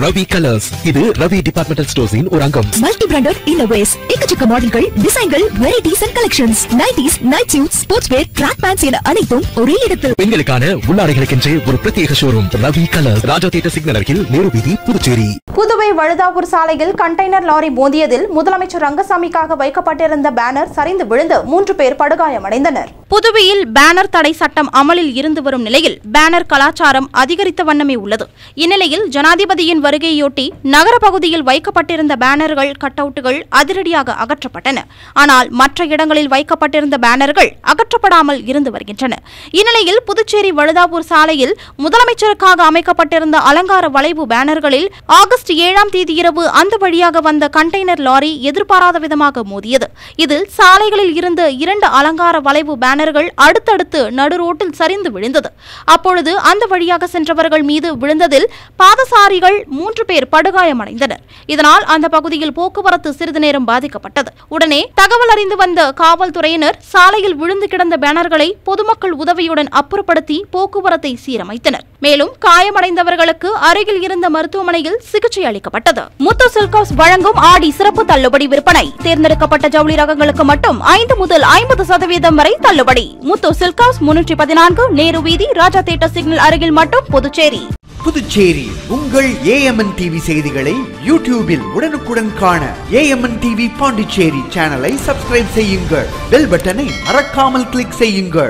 Ravi colours இது Ravi departmental ஸ்டோர்ஸின் ஒரு அங்கம் மல்டி பிராண்டட் இன்னோவேஸ் எக்கச்சக்க மாடல்கள் டிசைன்கள் varieties and collections nighties night suit sports wear track pants என அனைத்தும் ஒரே இடத்தில் பெண்களுக்கான உள்ளாடைகளுக்கென்றே ஒரு பிரத்யேக showroom Ravi colours Raja theatre signal அருகில் நேரு வீதி புதுச்சேரி புதுவை வழுதாவூர் சாலையில் கண்டெய்னர் லாரி மோதியதில் முதலமைச்சர் ரங்கசாமிக்காக வைக்கப்பட்டிருந்த பேனர் சரிந்து விழுந்து மூன்று பேர் படுகாயமடைந்தனர் புதுவையில் பேனர் தடை சட்டம் அமலில் இருந்து வரும் நிலையில் பேனர் கலாச்சாரம் அதிகரித்த வண்ணமே உள்ளது இந்நிலையில் ஜனாதிபதியின் வருகையொட்டி நகர பகுதியில் வைக்கப்பட்டிருந்த பேனர்கள் கட்டவுட்டுகள் அதிரடியாக அகற்றப்பட்டன ஆனால் மற்ற இடங்களில் வைக்கப்பட்டிருந்த பேனர்கள் அகற்றப்படாமல் இருந்து வருகின்றன இந்நிலையில் புதுச்சேரி வழுதாவூர் சாலையில் முதலமைச்சருக்காக அமைக்கப்பட்டிருந்த அலங்கார வளைவு பேனர்களில் ஆகஸ்ட் ஏழாம் தேதி இரவு அந்த வழியாக வந்த கண்டெய்னர் லாரி எதிர்பாராத விதமாக மோதியது இதில் சாலைகளில் இருந்த இரண்டு அலங்கார வளைவு பேனர்கள் அடுத்தடுத்து நடுரோட்டில் சரிந்து விழுந்தது அப்பொழுது அந்த வழியாக சென்றவர்கள் மீது விழுந்ததில் பாதசாரிகள் மூன்று பேர் படுகாயமடைந்தனர் இதனால் அந்த பகுதியில் போக்குவரத்து சிறிது நேரம் பாதிக்கப்பட்டது உடனே தகவல் அறிந்து வந்த காவல்துறையினர் சாலையில் விழுந்து கிடந்த பேனர்களை பொதுமக்கள் உதவியுடன் அப்புறப்படுத்தி போக்குவரத்தை சீரமைத்தனர் மேலும் காயமடைந்தவர்களுக்கு அருகில் இருந்த மருத்துவமனையில் சிகிச்சை அளிக்கப்பட்டது முத்து சில்காஸ் வழங்கும் ஆடி சிறப்பு தள்ளுபடி விற்பனை தேர்ந்தெடுக்கப்பட்ட ஜவுளி ரகங்களுக்கு மட்டும் ஐந்து முதல் ஐம்பது சதவீதம் வரை தள்ளுபடி முத்து சில்காஸ் முன்னூற்றி பதினான்கு நேரு வீதி ராஜா தேட்டர் சிக்னல் அருகில் மட்டும் புதுச்சேரி புதுச்சேரி உங்கள் ஏஎம்என் டிவி செய்திகளை யூடியூபில் உடனுக்குடன் காண ஏஎம்என் டிவி பாண்டிச்சேரி சேனலை சப்ஸ்கிரைப் செய்யுங்கள் பெல் பட்டனை மறக்காமல் கிளிக் செய்யுங்கள்